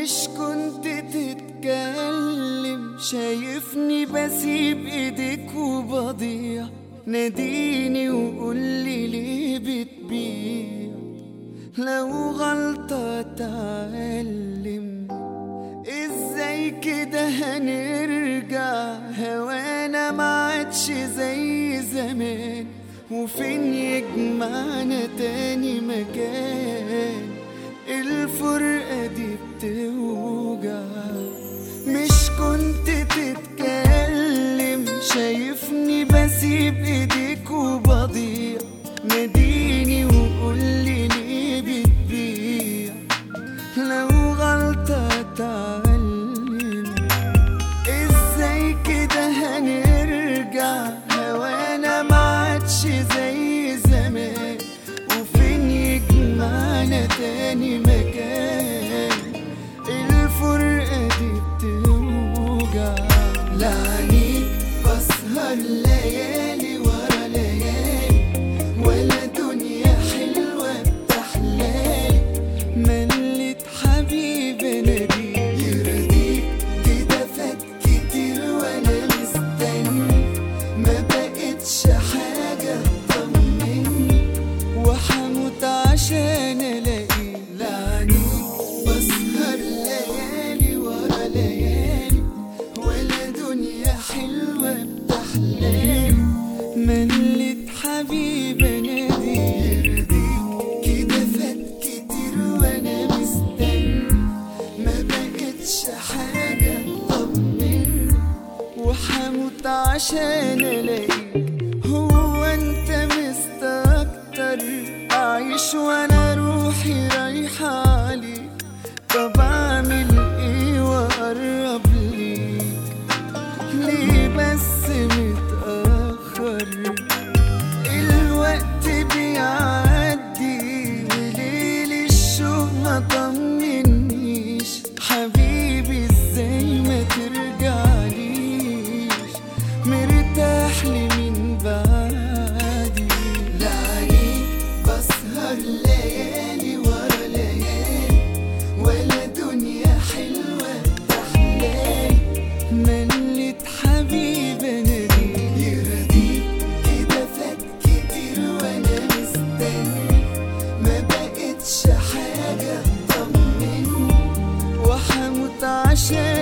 مش كنت تتكلم شايفني بسيب ايديك وبضيع ناديني وقولي ليه بتبيع لو غلطة اتعلم ازاي كده هنرجع هوانا ما عادش زي زمان وفين يجمعنا تاني مكان الفرقة دي بتوجع مش كنت تتكلم شايفني بسيب ايديك وبضيع ناديني وقولي ليه بتبيع لو غلطة اتعلم ازاي كده هنرجع هوانا ما عادش زي زمان وفين يجمعنا تاني مكان الفرقة دي بتوجع لعنيك بسهر ليالي ورا ليالي ولا دنيا حلوة بتحلالي ملت حبيبي نبي يرضيك كده فات كتير وانا مستني ما بقتش حاجة تطمني وحموت عشان الاقي لعنيك بسهر ليالي ورا ليالي ولا دنيا حلوة بتحلالي ملت حبيبي نادي يرضيك كده فات كتير وانا مستني ما بقتش حاجة تطمني وحموت عشان الاقيك هو انت مستكتر اعيش وانا روحي رايحة عليك طب اعمل ايه واقرب ليك ليه بس متأخر الوقت بيعدي ليل الشوق ما طمنيش حبيبي ازاي ما ترجعليش مرتاح لي من بعدي لعنيك بسهر ليالي ورا ليالي ولا دنيا حلوة تحلالي ملت حبيبي نادي يرضيك كده فات كتير وانا مستني ما بقتش حاجة تطمني وحموت عشان